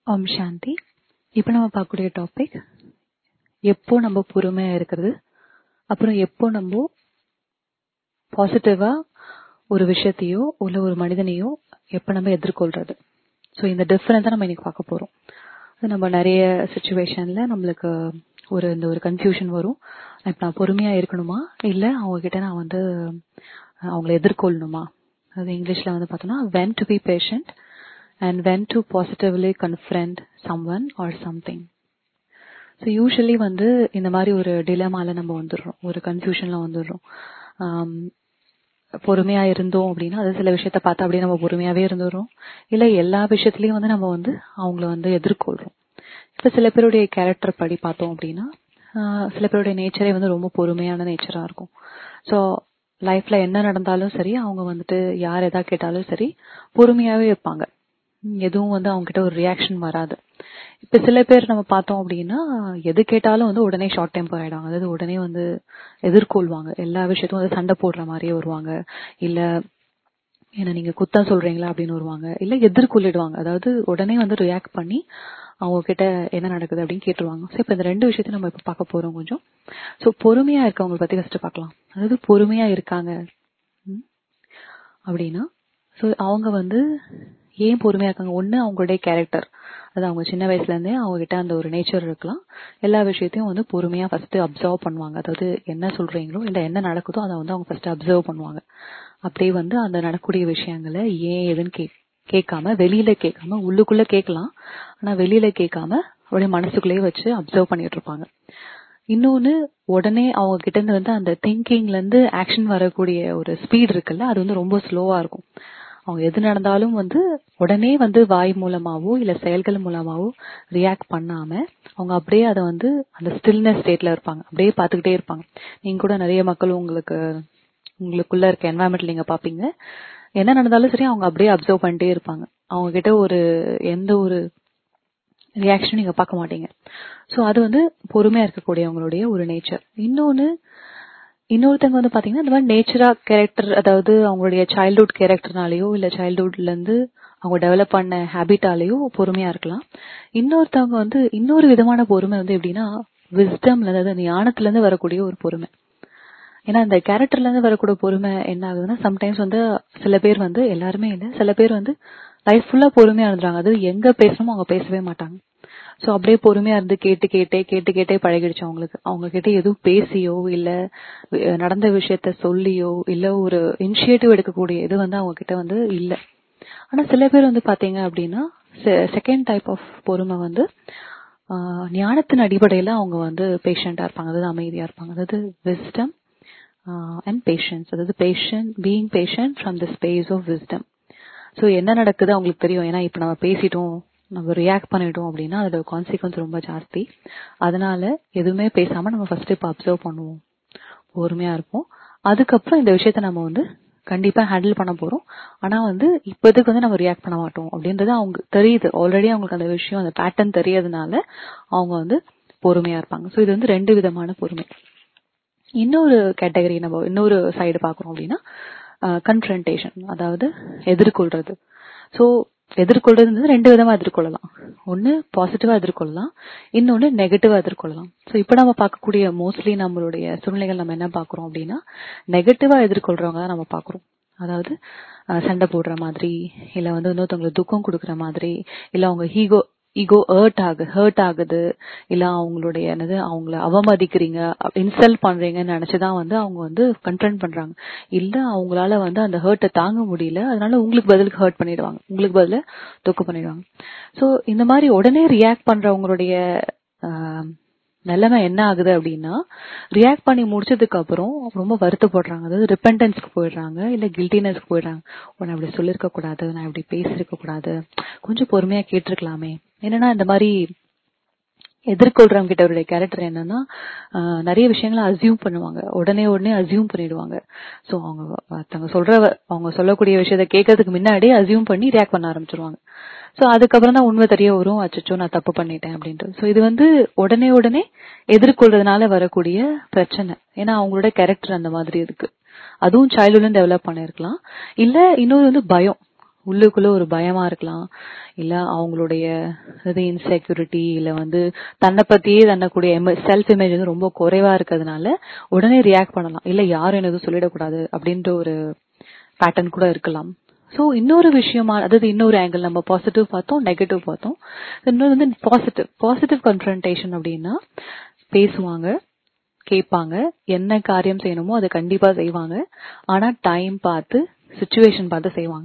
ஓம் சாந்தி இப்போ நம்ம பார்க்கக்கூடிய டாபிக் எப்போ நம்ம பொறுமையா இருக்கிறது அப்புறம் எப்போ நம்ம பாசிட்டிவா ஒரு விஷயத்தையோ இல்ல ஒரு மனிதனையோ எப்ப நம்ம எதிர்கொள்றது ஸோ இந்த டிஃபரன்ஸை நம்ம இன்னைக்கு பார்க்க போறோம் அது நம்ம நிறைய சுச்சுவேஷன்ல நம்மளுக்கு ஒரு இந்த ஒரு கன்ஃபியூஷன் வரும் இப்ப நான் பொறுமையா இருக்கணுமா இல்ல அவங்க கிட்ட நான் வந்து அவங்களை எதிர்கொள்ளணுமா அது இங்கிலீஷ்ல வந்து பார்த்தோம்னா when to be patient and when to positively confront someone or something. So usually வந்து இந்த மாதிரி ஒரு டிலமால நம்ம வந்துடுறோம் ஒரு கன்ஃபியூஷன்ல வந்துடுறோம் பொறுமையா இருந்தோம் அப்படின்னா அது சில விஷயத்த பார்த்தா அப்படியே நம்ம பொறுமையாவே இருந்துடுறோம் இல்ல எல்லா விஷயத்துலயும் வந்து நம்ம வந்து அவங்கள வந்து எதிர்கொள்றோம் இப்ப சில பேருடைய கேரக்டர் படி பார்த்தோம் அப்படின்னா சில பேருடைய நேச்சரே வந்து ரொம்ப பொறுமையான நேச்சரா இருக்கும் ஸோ லைஃப்ல என்ன நடந்தாலும் சரி அவங்க வந்துட்டு யார் எதா கேட்டாலும் சரி பொறுமையாவே இருப்பாங்க எதுவும் வந்து அவங்க கிட்ட ஒரு ரியாக்ஷன் வராது இப்ப சில பேர் நம்ம பார்த்தோம் அப்படின்னா எது கேட்டாலும் வந்து உடனே ஷார்ட் டெம்பர் ஆயிடுவாங்க அதாவது உடனே வந்து எதிர்கொள்வாங்க எல்லா விஷயத்தும் வந்து சண்டை போடுற மாதிரியே வருவாங்க இல்ல என்ன நீங்க குத்தம் சொல்றீங்களா அப்படின்னு வருவாங்க இல்ல எதிர்கொள்ளிடுவாங்க அதாவது உடனே வந்து ரியாக்ட் பண்ணி அவங்க கிட்ட என்ன நடக்குது அப்படின்னு கேட்டுருவாங்க ஸோ இப்ப இந்த ரெண்டு விஷயத்தையும் நம்ம இப்ப பார்க்க போறோம் கொஞ்சம் ஸோ பொறுமையா இருக்கவங்க பத்தி ஃபர்ஸ்ட் பார்க்கலாம் அதாவது பொறுமையா இருக்காங்க அப்படின்னா ஸோ அவங்க வந்து ஏன் பொறுமையா இருக்காங்க ஒண்ணு அவங்களுடைய கேரக்டர் அது அவங்க சின்ன வயசுல இருந்தே அவங்க கிட்ட அந்த ஒரு நேச்சர் இருக்கலாம் எல்லா விஷயத்தையும் வந்து பொறுமையா ஃபர்ஸ்ட் அப்சர்வ் பண்ணுவாங்க அதாவது என்ன சொல்றீங்களோ இல்ல என்ன நடக்குதோ அதை வந்து அவங்க ஃபர்ஸ்ட் அப்சர்வ் பண்ணுவாங்க அப்படியே வந்து அந்த நடக்கக்கூடிய விஷயங்களை ஏன் எதுன்னு கே கேட்காம வெளியில கேட்காம உள்ளுக்குள்ள கேட்கலாம் ஆனா வெளியில கேட்காம அப்படியே மனசுக்குள்ளேயே வச்சு அப்சர்வ் பண்ணிட்டு இருப்பாங்க இன்னொன்னு உடனே அவங்க கிட்ட இருந்து வந்து அந்த திங்கிங்ல இருந்து ஆக்ஷன் வரக்கூடிய ஒரு ஸ்பீட் இருக்குல்ல அது வந்து ரொம்ப ஸ்லோவா இருக்கும் அவங்க எது நடந்தாலும் வந்து உடனே வந்து வாய் மூலமாவோ இல்ல செயல்கள் மூலமாவோ ரியாக்ட் பண்ணாம அவங்க அப்படியே அதை வந்து அந்த ஸ்டில்னஸ் ஸ்டேட்ல இருப்பாங்க அப்படியே பார்த்துக்கிட்டே இருப்பாங்க நீங்க கூட நிறைய மக்கள் உங்களுக்கு உங்களுக்குள்ள இருக்க என்வாயன்மெண்ட் நீங்க பாப்பீங்க என்ன நடந்தாலும் சரி அவங்க அப்படியே அப்சர்வ் பண்ணிட்டே இருப்பாங்க அவங்க கிட்ட ஒரு எந்த ஒரு ரியாக்ஷன் நீங்க பார்க்க மாட்டீங்க சோ அது வந்து பொறுமையா இருக்கக்கூடியவங்களுடைய ஒரு நேச்சர் இன்னொன்னு இன்னொருத்தவங்க வந்து பாத்தீங்கன்னா இந்த மாதிரி நேச்சரா கேரக்டர் அதாவது அவங்களுடைய சைல்ட்ஹுட் கேரக்டர்னாலயோ இல்ல சைல்ட்ஹுட்ல இருந்து அவங்க டெவலப் பண்ண ஹேபிட்டாலேயோ பொறுமையா இருக்கலாம் இன்னொருத்தவங்க வந்து இன்னொரு விதமான பொறுமை வந்து எப்படின்னா விஸ்டம்ல அதாவது ஞானத்துல இருந்து வரக்கூடிய ஒரு பொறுமை ஏன்னா இந்த கேரக்டர்ல இருந்து வரக்கூடிய பொறுமை என்ன ஆகுதுன்னா சம்டைம்ஸ் வந்து சில பேர் வந்து எல்லாருமே இல்ல சில பேர் வந்து லைஃப் ஃபுல்லா பொறுமையா இருந்துறாங்க அது எங்க பேசணுமோ அவங்க பேசவே மாட்டாங்க சோ அப்படியே பொறுமையா இருந்து கேட்டு கேட்டே கேட்டு கேட்டே பழகிடுச்சு அவங்களுக்கு அவங்க கிட்ட எதுவும் பேசியோ இல்ல நடந்த விஷயத்த சொல்லியோ இல்ல ஒரு இனிஷியேட்டிவ் எடுக்கக்கூடிய இது வந்து அவங்க கிட்ட வந்து இல்ல ஆனா சில பேர் வந்து பாத்தீங்க அப்படின்னா செகண்ட் டைப் ஆஃப் பொறுமை வந்து ஞானத்தின் அடிப்படையில அவங்க வந்து பேஷண்டா இருப்பாங்க அதாவது அமைதியா இருப்பாங்க அதாவது விஸ்டம் அண்ட் பேஷன்ஸ் அதாவது patience being patient from the space of wisdom so என்ன நடக்குது அவங்களுக்கு தெரியும் ஏன்னா இப்ப நம்ம பேசிட்டோம் நம்ம ரியாக்ட் பண்ணிட்டோம் அப்படின்னா அதோட கான்சிக்வன்ஸ் ரொம்ப ஜாஸ்தி அதனால எதுவுமே பேசாம நம்ம ஃபர்ஸ்ட் இப்ப அப்சர்வ் பண்ணுவோம் பொறுமையா இருப்போம் அதுக்கப்புறம் இந்த விஷயத்த நம்ம வந்து கண்டிப்பா ஹேண்டில் பண்ண போறோம் ஆனா வந்து இப்போதைக்கு வந்து நம்ம ரியாக்ட் பண்ண மாட்டோம் அப்படின்றது அவங்க தெரியுது ஆல்ரெடி அவங்களுக்கு அந்த விஷயம் அந்த பேட்டர்ன் தெரியறதுனால அவங்க வந்து பொறுமையா இருப்பாங்க ஸோ இது வந்து ரெண்டு விதமான பொறுமை இன்னொரு கேட்டகரி நம்ம இன்னொரு சைடு பாக்குறோம் அப்படின்னா கன்ஃபரன்டேஷன் அதாவது எதிர்கொள்றது ஸோ எதிர்கொள்றது ரெண்டு விதமா எதிர்கொள்ளலாம் ஒன்னு பாசிட்டிவா எதிர்கொள்ளலாம் இன்னொன்னு நெகட்டிவா எதிர்கொள்ளலாம் ஸோ இப்போ நம்ம பார்க்கக்கூடிய மோஸ்ட்லி நம்மளுடைய சூழ்நிலைகள் நம்ம என்ன பாக்குறோம் அப்படின்னா நெகட்டிவா எதிர்கொள்றவங்க தான் நம்ம பாக்குறோம் அதாவது சண்டை போடுற மாதிரி இல்ல வந்து இன்னொருத்தவங்களுக்கு துக்கம் கொடுக்குற மாதிரி இல்ல அவங்க ஈகோ ஈகோ ஹர்ட் ஆகு ஹர்ட் ஆகுது இல்ல அவங்களுடைய என்னது அவங்கள அவமதிக்கிறீங்க இன்சல்ட் பண்றீங்கன்னு நினைச்சுதான் வந்து அவங்க வந்து கன்ஃபரண்ட் பண்றாங்க இல்ல அவங்களால வந்து அந்த ஹர்ட்டை தாங்க முடியல அதனால உங்களுக்கு பதிலுக்கு ஹர்ட் பண்ணிடுவாங்க உங்களுக்கு பதில துக்கம் பண்ணிடுவாங்க சோ இந்த மாதிரி உடனே ரியாக்ட் பண்றவங்களுடைய நிலைமை என்ன ஆகுது அப்படின்னா ரியாக்ட் பண்ணி முடிச்சதுக்கு அப்புறம் ரொம்ப வருத்தப்படுறாங்க அதாவது ரிப்பெண்டன்ஸ்க்கு போயிடுறாங்க இல்ல கில்டினஸ்க்கு போயிடுறாங்க உன்னை அப்படி சொல்லிருக்க கூடாது நான் இப்படி பேசிருக்க கூடாது கொஞ்சம் பொறுமையா கேட்டிருக்கலாமே என்னன்னா இந்த மாதிரி எதிர்கொள்றவங்க கிட்ட அவருடைய கேரக்டர் என்னன்னா நிறைய விஷயங்களை அசியூம் பண்ணுவாங்க உடனே உடனே அசியூம் பண்ணிடுவாங்க சோ அவங்க தங்க சொல்ற அவங்க சொல்லக்கூடிய விஷயத்த கேட்கறதுக்கு முன்னாடியே அசியூம் பண்ணி ரியாக்ட் பண்ண ஆரம்பிச்சிருவாங்க சோ அதுக்கப்புறம் தான் உண்மை தெரிய வரும் அச்சோ நான் தப்பு பண்ணிட்டேன் அப்படின்ட்டு சோ இது வந்து உடனே உடனே எதிர்கொள்றதுனால வரக்கூடிய பிரச்சனை ஏன்னா அவங்களோட கேரக்டர் அந்த மாதிரி இருக்கு அதுவும் சைல்ட்ஹுட்ல டெவலப் பண்ணிருக்கலாம் இல்ல இன்னொரு வந்து பயம் உள்ளுக்குள்ள ஒரு பயமா இருக்கலாம் இல்ல அவங்களுடைய இது இன்செக்யூரிட்டி இல்ல வந்து தன்னை பத்தியே தன்னக்கூடிய செல்ஃப் இமேஜ் வந்து ரொம்ப குறைவா இருக்கிறதுனால உடனே ரியாக்ட் பண்ணலாம் இல்ல யாரும் எனக்கு எதுவும் சொல்லிடக்கூடாது அப்படின்ற ஒரு பேட்டர்ன் கூட இருக்கலாம் சோ இன்னொரு விஷயமா அதாவது இன்னொரு ஆங்கிள் நம்ம பாசிட்டிவ் பார்த்தோம் நெகட்டிவ் பார்த்தோம் இன்னொரு வந்து பாசிட்டிவ் பாசிட்டிவ் கன்ஃபரன்டேஷன் அப்படின்னா பேசுவாங்க கேட்பாங்க என்ன காரியம் செய்யணுமோ அதை கண்டிப்பா செய்வாங்க ஆனா டைம் பார்த்து சுச்சுவேஷன் பார்த்து செய்வாங்க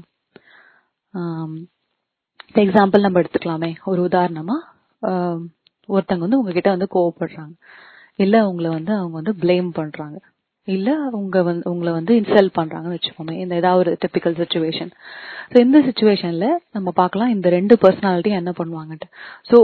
எக்ஸாம்பிள் நம்ம எடுத்துக்கலாமே ஒரு உதாரணமா ஆம், ஒருத்தங்க வந்து உங்ககிட்ட வந்து கோவப்படுறாங்க இல்ல உங்களை வந்து அவங்க வந்து ப்ளேம் பண்றாங்க இல்ல உங்க வந்து உங்களை வந்து இன்சல்ட் பண்றாங்கன்னு வச்சுக்கோமே இந்த ஏதாவது ஒரு டிபிக்கல் சுச்சுவேஷன் ஸோ இந்த சுச்சுவேஷன்ல நம்ம பார்க்கலாம் இந்த ரெண்டு பர்சனாலிட்டி என்ன பண்ணுவாங்கன்ட்டு ஸோ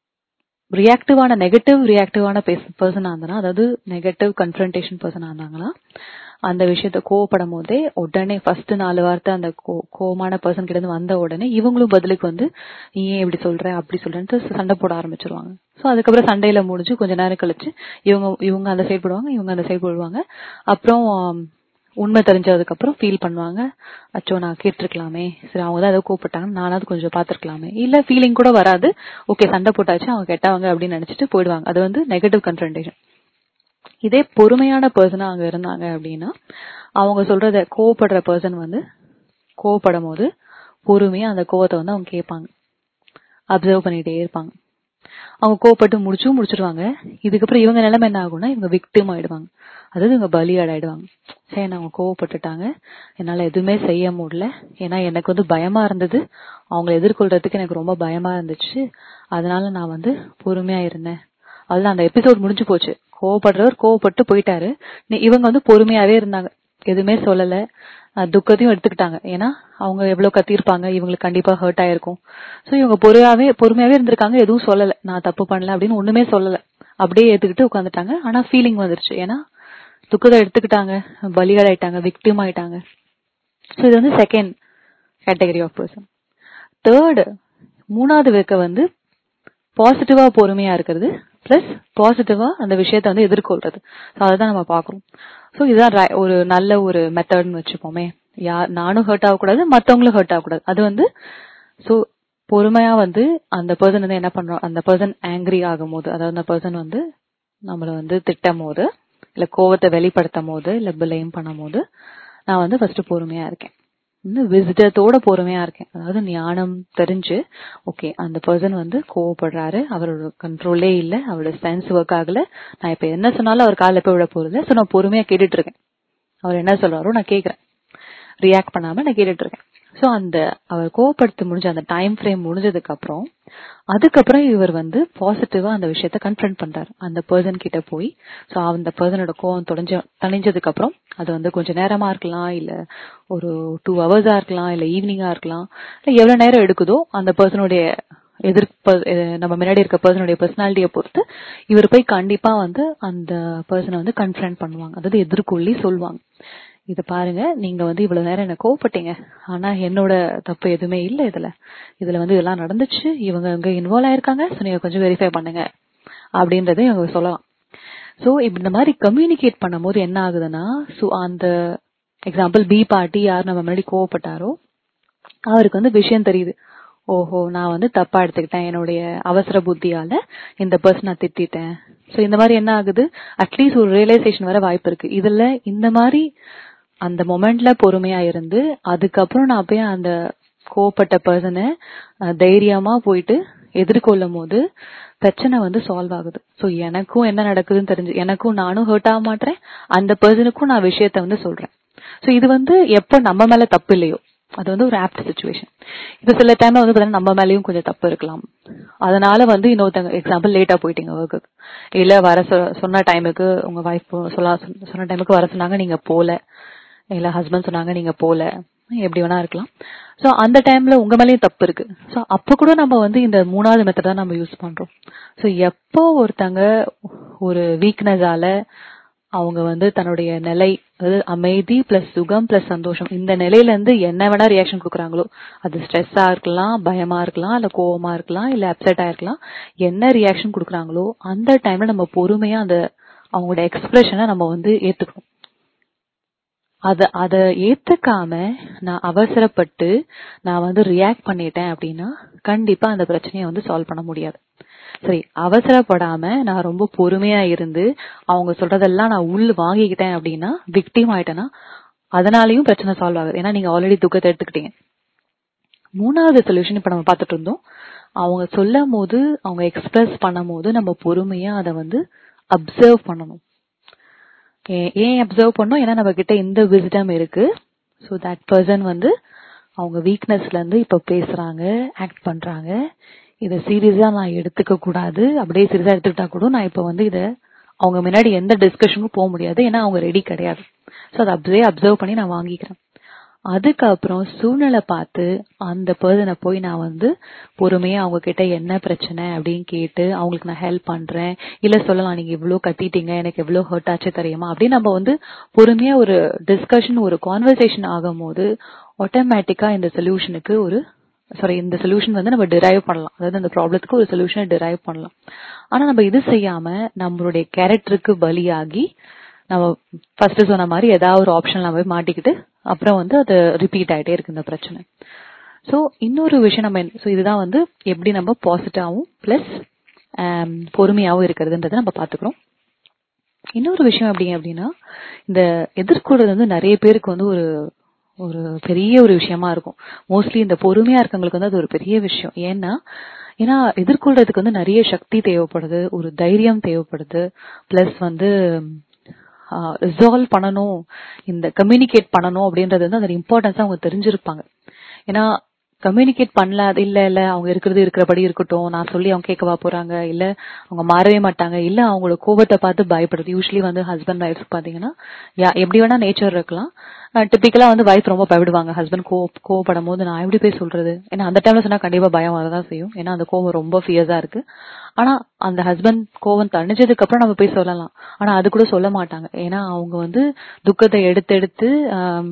ரியாக்டிவான நெகட்டிவ் ரியாக்டிவான பர்சனா இருந்தானா அதாவது நெகட்டிவ் கன்ஃபரன்டேஷன் பர்சனா இருந்தாங்கன்னா அந்த விஷயத்த கோவப்படும் போதே உடனே ஃபர்ஸ்ட் நாலு வார்த்தை அந்த கோ- கோவமான பர்சன் கிட்ட இருந்து வந்த உடனே இவங்களும் பதிலுக்கு வந்து நீ ஏன் இப்படி சொல்ற அப்படி சொல்றேன்ட்டு சண்டை போட ஆரம்பிச்சிருவாங்க சோ அதுக்கப்புறம் சண்டையில முடிஞ்சு கொஞ்ச நேரம் கழிச்சு இவங்க இவங்க அந்த சைடு போடுவாங்க இவங்க அந்த சைடு போடுவாங்க அப்புறம் ஆம், உண்மை தெரிஞ்சதுக்கு அப்புறம் ஃபீல் பண்ணுவாங்க அச்சோ நான் கேட்டிருக்கலாமே சரி அவங்க தான் ஏதோ கூப்பிட்டாங்க நானாவது கொஞ்சம் பார்த்திருக்கலாமே இல்ல ஃபீலிங் கூட வராது ஓகே சண்டை போட்டாச்சு அவங்க கெட்டவங்க அப்படின்னு நினைச்சிட்டு போயிடுவாங்க அது வந்து நெகட்டிவ் கன்ஃபரன்டேஷன் இதே பொறுமையான பர்சனா அங்க இருந்தாங்க அப்படின்னா அவங்க சொல்றத கோவப்படுற பர்சன் வந்து கோவப்படும் போது பொறுமையா அந்த கோவத்தை வந்து அவங்க கேட்பாங்க அப்சர்வ் பண்ணிட்டே இருப்பாங்க அவங்க கோவப்பட்டு முடிச்சும் முடிச்சிருவாங்க இதுக்கப்புறம் இவங்க நிலைமை என்ன ஆகும்னா இவங்க விக்டிம் ஆயிடுவாங்க அதாவது இவங்க பலியாடாயிடுவாங்க சரி அவங்க கோவப்பட்டுட்டாங்க என்னால எதுவுமே செய்ய முடியல ஏன்னா எனக்கு வந்து பயமா இருந்தது அவங்கள எதிர்கொள்றதுக்கு எனக்கு ரொம்ப பயமா இருந்துச்சு அதனால நான் வந்து பொறுமையா இருந்தேன் அதுதான் அந்த எபிசோட் முடிஞ்சு போச்சு கோவப்படுறவர் கோவப்பட்டு போயிட்டாரு நீ- இவங்க வந்து பொறுமையாவே இருந்தாங்க எதுவுமே சொல்லல அஹ் துக்கத்தையும் எடுத்துக்கிட்டாங்க ஏன்னா அவங்க எவ்வளவு கத்திருப்பாங்க இவங்களுக்கு கண்டிப்பா ஹர்ட் ஆயிருக்கும் சோ இவங்க பொறுமையாவே பொறுமையாவே இருந்திருக்காங்க எதுவும் சொல்லல நான் தப்பு பண்ணல அப்படின்னு ஒண்ணுமே சொல்லல அப்படியே ஏத்துக்கிட்டு உட்காந்துட்டாங்க ஆனா ஃபீலிங் வந்துருச்சு ஏன்னா துக்கத்தை எடுத்துக்கிட்டாங்க பலியாடாயிட்டாங்க விக்டிம் ஆயிட்டாங்க சோ இது வந்து second category of person third மூணாவது வேக்க வந்து பாசிட்டிவா பொறுமையா இருக்கிறது பிளஸ் பாசிட்டிவா அந்த விஷயத்தை வந்து எதிர்கொள்றது So அதுதான் நம்ம பாக்குறோம் சோ இதுதான் ரை- ஒரு நல்ல ஒரு மெத்தட்னு வச்சுப்போமே யார் நானும் ஹர்ட் ஆகக்கூடாது மத்தவங்களும் ஹர்ட் ஆகக்கூடாது அது வந்து சோ பொறுமையா வந்து அந்த பர்சன் வந்து என்ன பண்றோம் அந்த பர்சன் ஆங்கிரி ஆகும் போது அதாவது அந்த பர்சன் வந்து நம்மள வந்து திட்டும் போது இல்ல கோவத்தை வெளிப்படுத்தும் போது இல்ல பிளேம் பண்ணும் போது நான் வந்து ஃபர்ஸ்ட் பொறுமையா இருக்கேன் இன்னும் விசிட்டத்தோட பொறுமையா இருக்கேன் அதாவது ஞானம் தெரிஞ்சு ஓகே அந்த பர்சன் வந்து கோவப்படுறாரு அவரோட கண்ட்ரோல்லே இல்ல அவரோட சென்ஸ் ஒர்க் ஆகல நான் இப்ப என்ன சொன்னாலும் அவர் கால போய் விட போறது சோ நான் பொறுமையா கேட்டுட்டு இருக்கேன் அவர் என்ன சொல்றாரோ நான் கேக்குறேன் ரியாக்ட் பண்ணாம நான் கேட்டுட்டு இருக்கேன் சோ அந்த அவர் கோவப்படுத்தி முடிஞ்ச அந்த டைம் ஃப்ரேம் முடிஞ்சதுக்கு அப்புறம் அதுக்கப்புறம் இவர் வந்து பாசிட்டிவா அந்த விஷயத்த கன்ஃபரண்ட் பண்றாரு அந்த பர்சன் கிட்ட போய் சோ அந்த பர்சனோட கோவம் தொலைஞ்ச தணிஞ்சதுக்கு அப்புறம் அது வந்து கொஞ்ச நேரமா இருக்கலாம் இல்ல ஒரு டூ ஹவர்ஸா இருக்கலாம் இல்ல ஈவினிங்கா இருக்கலாம் இல்ல எவ்வளவு நேரம் எடுக்குதோ அந்த பர்சனுடைய எதிர்ப்பு அஹ் நம்ம முன்னாடி இருக்க பர்சனுடைய பர்சனாலிட்டியை பொறுத்து இவர் போய் கண்டிப்பா வந்து அந்த பர்சனை வந்து கன்ஃபரண்ட் பண்ணுவாங்க அதாவது எதிர்கொள்ளி சொல்லுவாங்க இத பாருங்க நீங்க வந்து இவ்வளவு நேரம் என்ன கோவப்பட்டீங்க ஆனா என்னோட தப்பு எதுவுமே இல்ல இதுல இதுல வந்து இதெல்லாம் நடந்துச்சு இவங்க இங்க இன்வால்வ் ஆயிருக்காங்க சோ நீங்க கொஞ்சம் வெரிஃபை பண்ணுங்க அப்படின்றத இவங்க சொல்லலாம் சோ இப்ப இந்த மாதிரி கம்யூனிகேட் பண்ணும்போது என்ன ஆகுதுன்னா சோ அந்த எக்ஸாம்பிள் பி பார்ட்டி யார் நம்ம முன்னாடி கோவப்பட்டாரோ அவருக்கு வந்து விஷயம் தெரியுது ஓஹோ நான் வந்து தப்பா எடுத்துக்கிட்டேன் என்னுடைய அவசர புத்தியால இந்த பர்சன் நான் திட்டிட்டேன் சோ இந்த மாதிரி என்ன ஆகுது அட்லீஸ்ட் ஒரு ரியலைசேஷன் வர வாய்ப்பு இருக்கு இதுல இந்த மாதிரி அந்த மொமெண்ட்ல பொறுமையா இருந்து அதுக்கப்புறம் நான் போய் அந்த கோவப்பட்ட பர்சனை தைரியமா போயிட்டு எதிர்கொள்ளும் போது பிரச்சனை வந்து சால்வ் ஆகுது சோ எனக்கும் என்ன நடக்குதுன்னு தெரிஞ்சு எனக்கும் நானும் ஹர்ட் ஆக மாட்டேன் அந்த பர்சனுக்கும் நான் விஷயத்த வந்து சொல்றேன் சோ இது வந்து எப்ப நம்ம மேல தப்பு இல்லையோ அது வந்து ஒரு ஆப்ட் சுச்சுவேஷன் இப்ப சில டைம்ல வந்து பாத்தீங்கன்னா நம்ம மேலயும் கொஞ்சம் தப்பு இருக்கலாம் அதனால வந்து இன்னொருத்தங்க எக்ஸாம்பிள் லேட்டா போயிட்டீங்க ஒர்க்குக்கு இல்ல வர சொ- சொன்ன டைமுக்கு உங்க வைஃப் சொல்ல சொன்ன டைமுக்கு வர சொன்னாங்க நீங்க போல இல்ல ஹஸ்பண்ட் சொன்னாங்க நீங்க போல எப்படி வேணா இருக்கலாம் சோ அந்த டைம்ல உங்க மேலயும் தப்பு இருக்கு சோ அப்ப கூட நம்ம வந்து இந்த மூணாவது மெத்தட் தான் நம்ம யூஸ் பண்றோம் சோ எப்போ ஒருத்தங்க ஒரு வீக்னஸால அவங்க வந்து தன்னுடைய நிலை அதாவது அமைதி பிளஸ் சுகம் பிளஸ் சந்தோஷம் இந்த நிலையில இருந்து என்ன வேணா ரியாக்ஷன் கொடுக்குறாங்களோ அது ஸ்ட்ரெஸ்ஸா இருக்கலாம் பயமா இருக்கலாம் இல்ல கோவமா இருக்கலாம் இல்ல அப்செட் ஆயிருக்கலாம் என்ன ரியாக்ஷன் கொடுக்குறாங்களோ அந்த டைம்ல நம்ம பொறுமையா அந்த அவங்களோட எக்ஸ்பிரஷனை நம்ம வந்து ஏத்துக்கணும் அத அத ஏத்துக்காம நான் அவசரப்பட்டு நான் வந்து ரியாக்ட் பண்ணிட்டேன் அப்படின்னா கண்டிப்பா அந்த பிரச்சனையை வந்து சால்வ் பண்ண முடியாது சரி அவசரப்படாம நான் ரொம்ப பொறுமையா இருந்து அவங்க சொல்றதெல்லாம் நான் உள் வாங்கிக்கிட்டேன் அப்படின்னா விக்டிம் ஆயிட்டேன்னா அதனாலயும் பிரச்சனை சால்வ் ஆகுது ஏன்னா நீங்க ஆல்ரெடி துக்கத்தை எடுத்துக்கிட்டீங்க மூணாவது சொல்யூஷன் இப்ப நம்ம பார்த்துட்டு இருந்தோம் அவங்க சொல்லும் போது அவங்க எக்ஸ்பிரஸ் பண்ணும் போது நம்ம பொறுமையா அதை வந்து அப்சர்வ் பண்ணணும் ஏ- ஏன் அப்சர்வ் பண்ணோம் ஏன்னா நம்ம கிட்ட இந்த விசிடம் இருக்கு ஸோ தட் பர்சன் வந்து அவங்க வீக்னஸ்ல இருந்து இப்ப பேசுறாங்க ஆக்ட் பண்றாங்க இதை சீரியஸா நான் எடுத்துக்க கூடாது அப்படியே சீரியஸா எடுத்துக்கிட்டா கூட நான் இப்ப வந்து இத அவங்க முன்னாடி எந்த டிஸ்கஷனுக்கும் போக முடியாது ஏன்னா அவங்க ரெடி கிடையாது ஸோ அதை அப்படியே அப்சர்வ் பண்ணி நான் வாங்கிக்கிறேன் அதுக்கப்புறம் சூழ்நிலை பார்த்து அந்த பர்சனை போய் நான் வந்து பொறுமையா அவங்க கிட்ட என்ன பிரச்சனை அப்படின்னு கேட்டு அவங்களுக்கு நான் ஹெல்ப் பண்றேன் இல்ல சொல்லலாம் நீங்க இவ்ளோ கத்திட்டீங்க எனக்கு எவ்வளவு ஹர்ட் ஆச்சு தெரியுமா அப்படின்னு நம்ம வந்து பொறுமையா ஒரு டிஸ்கஷன் ஒரு கான்வர்சேஷன் ஆகும்போது ஆட்டோமேட்டிக்கா இந்த சொல்யூஷனுக்கு ஒரு சாரி இந்த சொல்யூஷன் வந்து நம்ம டிரைவ் பண்ணலாம் அதாவது அந்த ப்ராப்ளத்துக்கு ஒரு சொல்யூஷனை டிரைவ் பண்ணலாம் ஆனா நம்ம இது செய்யாம நம்மளுடைய கேரக்டருக்கு பலியாகி நம்ம ஃபர்ஸ்ட் சொன்ன மாதிரி ஏதாவது ஒரு ஆப்ஷன் நம்ம போய் மாட்டிக்கிட்டு அப்புறம் வந்து அது ரிப்பீட் ஆயிட்டே இருக்கு இந்த பிரச்சனை சோ இன்னொரு விஷயம் நம்ம சோ இதுதான் வந்து எப்படி நம்ம பாசிட்டிவாவும் பிளஸ் பொறுமையாவும் இருக்கிறதுன்றதை நம்ம பாத்துக்கிறோம் இன்னொரு விஷயம் எப்படிங்க அப்படின்னா இந்த எதிர்கொள்றது வந்து நிறைய பேருக்கு வந்து ஒரு ஒரு பெரிய ஒரு விஷயமா இருக்கும் மோஸ்ட்லி இந்த பொறுமையா இருக்கவங்களுக்கு வந்து அது ஒரு பெரிய விஷயம் ஏன்னா ஏன்னா எதிர்கொள்றதுக்கு வந்து நிறைய சக்தி தேவைப்படுது ஒரு தைரியம் தேவைப்படுது பிளஸ் வந்து ரிசால்வ் பண்ணணும் இந்த கம்யூனிகேட் பண்ணணும் அப்படின்றது வந்து அதோட இம்பார்ட்டன்ஸ் அவங்க தெரிஞ்சிருப்பாங்க ஏன்னா கம்யூனிகேட் பண்ணல அது இல்ல இல்ல அவங்க இருக்கிறது இருக்கிறபடி இருக்கட்டும் நான் சொல்லி அவங்க கேட்கவா போறாங்க இல்ல அவங்க மாறவே மாட்டாங்க இல்ல அவங்களோட கோபத்தை பார்த்து பயப்படுறது யூஸ்வலி வந்து ஹஸ்பண்ட் ஒய்ஃப் பாத்தீங்கன்னா யா- எப்படி வேணா நேச்சர் இருக்கலாம் டிபிக்கலா வந்து வைஃப் ரொம்ப பயப்படுவாங்க ஹஸ்பண்ட் கோ கோவப்படும் போது நான் எப்படி போய் சொல்றது ஏன்னா அந்த டைம்ல சொன்னா கண்டிப்பா பயம் வரதான் செய்யும் ஏன்னா அந்த கோவம் ரொம்ப ஃபியர்ஸா இருக்கு ஆனா அந்த ஹஸ்பண்ட் கோவம் தணிஞ்சதுக்கு அப்புறம் நம்ம போய் சொல்லலாம் ஆனா அது கூட சொல்ல மாட்டாங்க ஏன்னா அவங்க வந்து துக்கத்தை எடுத்து எடுத்து ஆம்,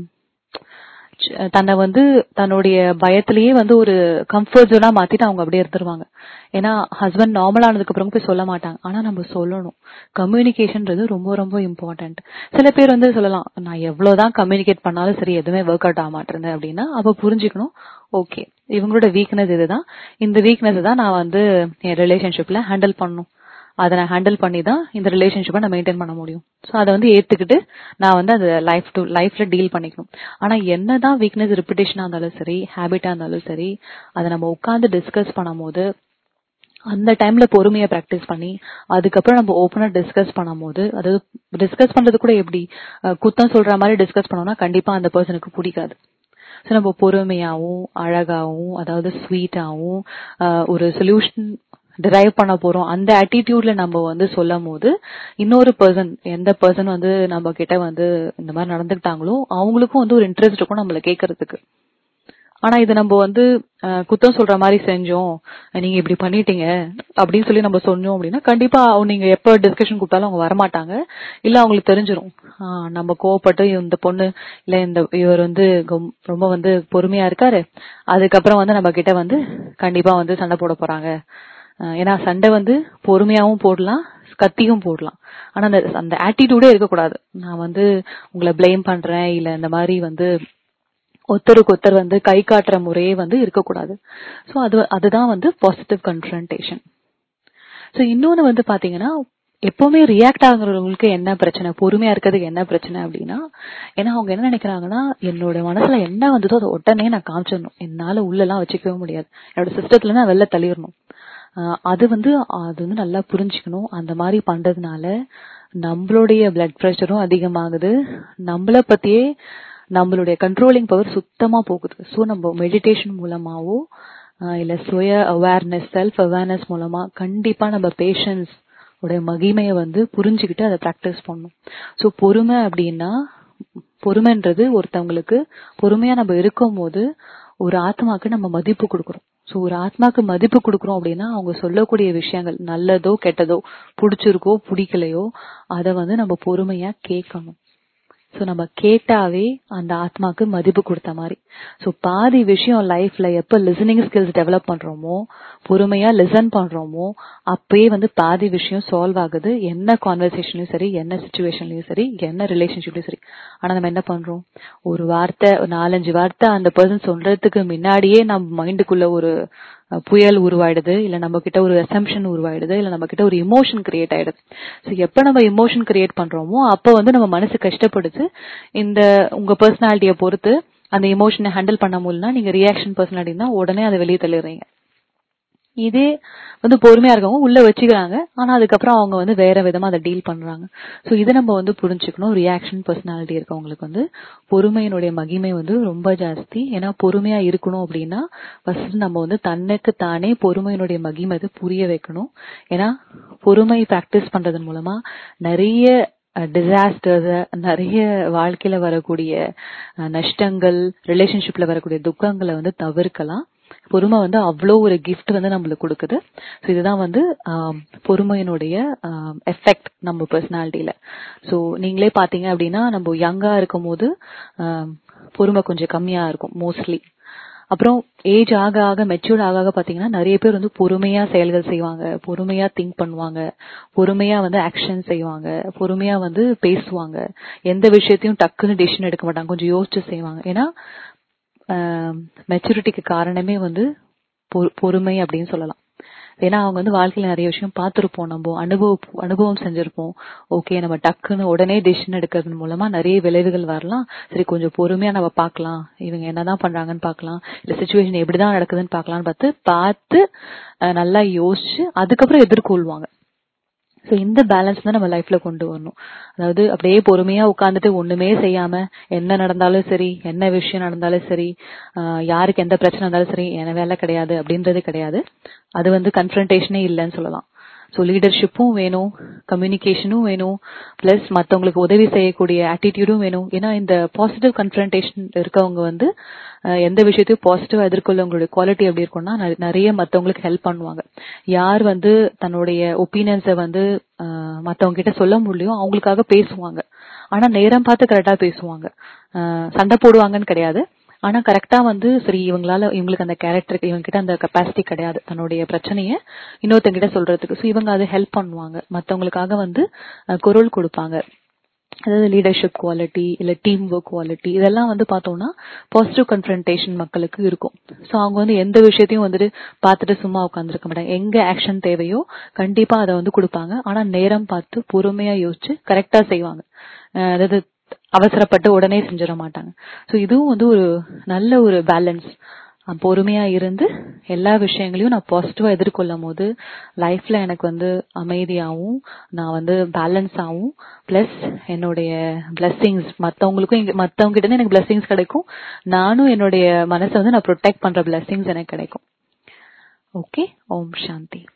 ச்ச- தன்னை வந்து தன்னுடைய பயத்திலேயே வந்து ஒரு கம்ஃபர்ட் ஜோனா மாத்திட்டு அவங்க அப்படியே இருந்துருவாங்க ஏன்னா ஹஸ்பண்ட் நார்மல் ஆனதுக்கு அப்புறம் போய் சொல்ல மாட்டாங்க ஆனா நம்ம சொல்லணும் கம்யூனிகேஷன்ன்றது ரொம்ப ரொம்ப இம்பார்ட்டன்ட் சில பேர் வந்து சொல்லலாம் நான் எவ்வளவுதான் கம்யூனிகேட் பண்ணாலும் சரி எதுவுமே ஒர்க் அவுட் ஆக மாட்டேங்குது அப்படின்னா அப்ப புரிஞ்சுக்கணும் ஓகே இவங்களோட வீக்னஸ் இதுதான் இந்த வீக்னஸ் தான் நான் வந்து என் ரிலேஷன்ஷிப்ல ஹேண்டில் பண்ணணும் அதை நான் ஹேண்டில் பண்ணி தான் இந்த ரிலேஷன்ஷிப்பை நான் மெயின்டைன் பண்ண முடியும் ஸோ அதை வந்து ஏத்துக்கிட்டு நான் வந்து அதை லைஃப் டு லைஃப்ல டீல் பண்ணிக்கணும் ஆனா என்னதான் வீக்னஸ் ரிப்பிட்டேஷனா இருந்தாலும் சரி ஹேபிட்டா இருந்தாலும் சரி அதை நம்ம உட்கார்ந்து டிஸ்கஸ் பண்ணும்போது அந்த டைம்ல பொறுமையை பிராக்டிஸ் பண்ணி அதுக்கப்புறம் நம்ம ஓப்பனா டிஸ்கஸ் பண்ணும்போது அதாவது டிஸ்கஸ் பண்றது கூட எப்படி அஹ் குத்தம் சொல்ற மாதிரி டிஸ்கஸ் பண்ணோம்னா கண்டிப்பா அந்த பர்சனுக்கு பிடிக்காது ஸோ நம்ம பொறுமையாவும் அழகாவும் அதாவது ஸ்வீட்டாவும் ஒரு சொல்யூஷன் டிரைவ் பண்ண போறோம் அந்த ஆட்டிடியூட்ல நம்ம வந்து சொல்லும் போது இன்னொரு பர்சன் எந்த பர்சன் வந்து நம்ம கிட்ட வந்து இந்த மாதிரி நடந்துக்கிட்டாங்களோ அவங்களுக்கும் வந்து ஒரு இன்ட்ரெஸ்ட் இருக்கும் நம்மள கேட்கறதுக்கு ஆனா இது நம்ம வந்து அஹ், குத்தம் சொல்ற மாதிரி செஞ்சோம் நீங்க இப்படி பண்ணிட்டீங்க அப்படின்னு சொல்லி நம்ம சொன்னோம் அப்படின்னா கண்டிப்பா அவங்க நீங்க எப்ப டிஸ்கஷன் கூப்பிட்டாலும் அவங்க வரமாட்டாங்க இல்ல அவங்களுக்கு தெரிஞ்சிரும் ஆஹ், நம்ம கோவப்பட்டு இந்த பொண்ணு இல்ல இந்த இவர் வந்து கொம்- ரொம்ப வந்து பொறுமையா இருக்காரு அதுக்கப்புறம் வந்து நம்ம கிட்ட வந்து கண்டிப்பா வந்து சண்டை போட போறாங்க அஹ், ஏன்னா சண்டை வந்து பொறுமையாவும் போடலாம் கத்தியும் போடலாம் ஆனா அந்த அந்த ஆட்டிடியூடே இருக்கக்கூடாது நான் வந்து உங்களை ப்ளேம் பண்றேன் இல்ல இந்த மாதிரி வந்து ஒருத்தருக்கு ஒருத்தர் வந்து கை காட்டுற முறையே வந்து இருக்கக்கூடாது சோ அது அதுதான் வந்து பாசிட்டிவ் கன்ஃபரன்டேஷன் சோ இன்னொன்னு வந்து பாத்தீங்கன்னா எப்பவுமே ரியாக்ட் ஆகுறவங்களுக்கு என்ன பிரச்சனை பொறுமையா இருக்கிறதுக்கு என்ன பிரச்சனை அப்படின்னா ஏன்னா அவங்க என்ன நினைக்கிறாங்கன்னா என்னோட மனசுல என்ன வந்ததோ அதை உடனே நான் காமிச்சிடணும் என்னால உள்ளெல்லாம் வச்சுக்கவே முடியாது என்னோட சிஸ்டத்துல நான் வெளில தள்ளிடணும் ஆஹ் அது வந்து அது வந்து நல்லா புரிஞ்சுக்கணும் அந்த மாதிரி பண்றதுனால நம்மளுடைய பிளட் ப்ரெஷரும் அதிகமாகுது நம்மள பத்தியே நம்மளுடைய கண்ட்ரோலிங் பவர் சுத்தமா போகுது சோ நம்ம மெடிடேஷன் மூலமாவோ ஆஹ் இல்ல சுய அவேர்னஸ் செல்ஃப் அவேர்னஸ் மூலமா கண்டிப்பா நம்ம பேஷன்ஸ் உடைய மகிமையை வந்து புரிஞ்சுக்கிட்டு அதை பிராக்டிஸ் பண்ணணும் சோ பொறுமை அப்படின்னா பொறுமைன்றது ஒருத்தவங்களுக்கு பொறுமையா நம்ம இருக்கும்போது ஒரு ஆத்மாக்கு நம்ம மதிப்பு கொடுக்கறோம் சோ ஒரு ஆத்மாக்கு மதிப்பு கொடுக்கறோம் அப்படின்னா அவங்க சொல்லக்கூடிய விஷயங்கள் நல்லதோ கெட்டதோ பிடிச்சிருக்கோ பிடிக்கலையோ அத வந்து நம்ம பொறுமையா கேட்கணும் சோ நம்ம கேட்டாவே அந்த ஆத்மாக்கு மதிப்பு கொடுத்த மாதிரி சோ பாதி விஷயம் லைஃப்ல எப்ப லிசனிங் ஸ்கில்ஸ் டெவலப் பண்றோமோ பொறுமையா லிசன் பண்றோமோ அப்பயே வந்து பாதி விஷயம் சால்வ் ஆகுது என்ன கான்வர்சேஷன்லயும் சரி என்ன சுச்சுவேஷன்லயும் சரி என்ன ரிலேஷன்ஷிப்லயும் சரி ஆனா நம்ம என்ன பண்றோம் ஒரு வார்த்தை ஒரு நாலஞ்சு வார்த்தை அந்த பர்சன் சொல்றதுக்கு முன்னாடியே நம்ம மைண்டுக்குள்ள ஒரு அஹ், புயல் உருவாயிடுது இல்ல நம்ம கிட்ட ஒரு அசம்ஷன் உருவாயிடுது இல்ல நம்ம கிட்ட ஒரு இமோஷன் கிரியேட் ஆயிடுது சோ எப்ப நம்ம இமோஷன் கிரியேட் பண்றோமோ அப்ப வந்து நம்ம மனசு கஷ்டப்படுது இந்த உங்க பர்சனாலிட்டியை பொறுத்து அந்த இமோஷனை ஹேண்டில் பண்ண முடியலனா நீங்க ரியாக்ஷன் பர்சனாலிட்டினா உடனே அதை வெளியே தள்ளிடுறீங்க இதே வந்து பொறுமையா இருக்கவங்க உள்ள வச்சுக்கிறாங்க ஆனா அதுக்கப்புறம் அவங்க வந்து வேற விதமா அதை டீல் பண்றாங்க சோ இதை நம்ம வந்து புரிஞ்சுக்கணும் ரியாக்ஷன் பர்சனாலிட்டி இருக்கவங்களுக்கு வந்து பொறுமையினுடைய மகிமை வந்து ரொம்ப ஜாஸ்தி ஏன்னா பொறுமையா இருக்கணும் அப்படின்னா ஃபர்ஸ்ட் நம்ம வந்து தன்னுக்கு தானே பொறுமையினுடைய மகிமை அது புரிய வைக்கணும் ஏன்னா பொறுமை பிராக்டிஸ் பண்றதன் மூலமா நிறைய டிசாஸ்டர்ஸ் நிறைய வாழ்க்கையில வரக்கூடிய அஹ், நஷ்டங்கள் ரிலேஷன்ஷிப்ல வரக்கூடிய துக்கங்களை வந்து தவிர்க்கலாம் பொறுமை வந்து அவ்வளோ ஒரு gift வந்து நம்மளுக்கு கொடுக்குது ஸோ இதுதான் வந்து ஆம், பொறுமையினுடைய எஃபெக்ட் நம்ம பர்சனாலிட்டியில ஸோ நீங்களே பார்த்தீங்க அப்படின்னா நம்ம யங்கா இருக்கும் போது ஆம், பொறுமை கொஞ்சம் கம்மியா இருக்கும் மோஸ்ட்லி அப்புறம் ஏஜ் ஆக ஆக மெச்சூர்ட் ஆக ஆக பாத்தீங்கன்னா நிறைய பேர் வந்து பொறுமையா செயல்கள் செய்வாங்க பொறுமையா திங்க் பண்ணுவாங்க பொறுமையா வந்து ஆக்ஷன் செய்வாங்க பொறுமையா வந்து பேசுவாங்க எந்த விஷயத்தையும் டக்குன்னு டிசிஷன் எடுக்க மாட்டாங்க கொஞ்சம் யோசிச்சு செய்வாங்க ஏன்னா மெச்சூரிட்டிக்கு காரணமே வந்து பொ- பொறுமை அப்படின்னு சொல்லலாம் ஏன்னா அவங்க வந்து வாழ்க்கையில நிறைய விஷயம் பார்த்திருப்போம் நம்ம அனுபவ அனுபவம் செஞ்சிருப்போம் ஓகே நம்ம டக்குன்னு உடனே டிசிஷன் எடுக்கிறது மூலமா நிறைய விளைவுகள் வரலாம் சரி கொஞ்சம் பொறுமையா நம்ம பார்க்கலாம் இவங்க என்னதான் பண்றாங்கன்னு பார்க்கலாம் இல்ல சுச்சுவேஷன் எப்படிதான் நடக்குதுன்னு பார்க்கலாம்னு பார்த்து பார்த்து அஹ், நல்லா யோசிச்சு அதுக்கப்புறம் எதிர்கொள்வாங்க சோ இந்த பேலன்ஸ் தான் நம்ம லைஃப்ல கொண்டு வரணும் அதாவது அப்படியே பொறுமையா உட்கார்ந்துட்டு ஒண்ணுமே செய்யாம என்ன நடந்தாலும் சரி என்ன விஷயம் நடந்தாலும் சரி ஆஹ் யாருக்கு எந்த பிரச்சனை இருந்தாலும் சரி என வேலை கிடையாது அப்படின்றது கிடையாது அது வந்து கன்ஃபரன்டேஷனே இல்லைன்னு சொல்லலாம் ஸோ லீடர்ஷிப்பும் வேணும் கம்யூனிகேஷனும் வேணும் பிளஸ் மத்தவங்களுக்கு உதவி செய்யக்கூடிய ஆட்டிடியூடும் வேணும் ஏன்னா இந்த பாசிட்டிவ் கன்ஃபரன்டேஷன் இருக்கவங்க வந்து அஹ், எந்த விஷயத்தையும் பாசிட்டிவா எதிர்கொள்ளவங்களுடைய குவாலிட்டி எப்படி இருக்கும்னா நிறைய- நிறைய மத்தவங்களுக்கு ஹெல்ப் பண்ணுவாங்க யார் வந்து தன்னுடைய ஒப்பீனியன்ஸை வந்து அஹ், மத்தவங்க கிட்ட சொல்ல முடியும் அவங்களுக்காக பேசுவாங்க ஆனா நேரம் பார்த்து கரெக்டா பேசுவாங்க அஹ், சண்டை போடுவாங்கன்னு கிடையாது ஆனா கரெக்டா வந்து சரி இவங்களால இவங்களுக்கு அந்த கேரக்டர் இவங்க கிட்ட அந்த கெப்பாசிட்டி கிடையாது தன்னுடைய பிரச்சனைய இன்னொருத்தங்க கிட்ட சொல்றதுக்கு சோ இவங்க அதை ஹெல்ப் பண்ணுவாங்க மத்தவங்களுக்காக வந்து அஹ், குரல் கொடுப்பாங்க அதாவது லீடர்ஷிப் குவாலிட்டி இல்ல டீம் ஒர்க் குவாலிட்டி இதெல்லாம் வந்து பார்த்தோம்னா பாசிட்டிவ் கன்ஃபரன்டேஷன் மக்களுக்கு இருக்கும் சோ அவங்க வந்து எந்த விஷயத்தையும் வந்துட்டு பார்த்துட்டு சும்மா உட்காந்துருக்க மாட்டாங்க எங்க ஆக்ஷன் தேவையோ கண்டிப்பா அதை வந்து கொடுப்பாங்க ஆனா நேரம் பார்த்து பொறுமையா யோசிச்சு கரெக்டா செய்வாங்க அஹ் அதாவது அவசரப்பட்டு உடனே செஞ்சிட மாட்டாங்க சோ இதுவும் வந்து ஒரு நல்ல ஒரு பேலன்ஸ் பொறுமையா இருந்து எல்லா விஷயங்களையும் நான் பாசிட்டிவா எதிர்கொள்ளும் போது லைஃப்ல எனக்கு வந்து அமைதியாவும் நான் வந்து பேலன்ஸ் ஆகும் பிளஸ் என்னுடைய பிளெஸிங்ஸ் மத்தவங்களுக்கும் இங்க- மத்தவங்க கிட்ட இருந்து எனக்கு பிளெஸிங்ஸ் கிடைக்கும் நானும் என்னுடைய மனசை வந்து நான் ப்ரொடெக்ட் பண்ற பிளெஸிங்ஸ் எனக்கு கிடைக்கும் ஓகே ஓம் சாந்தி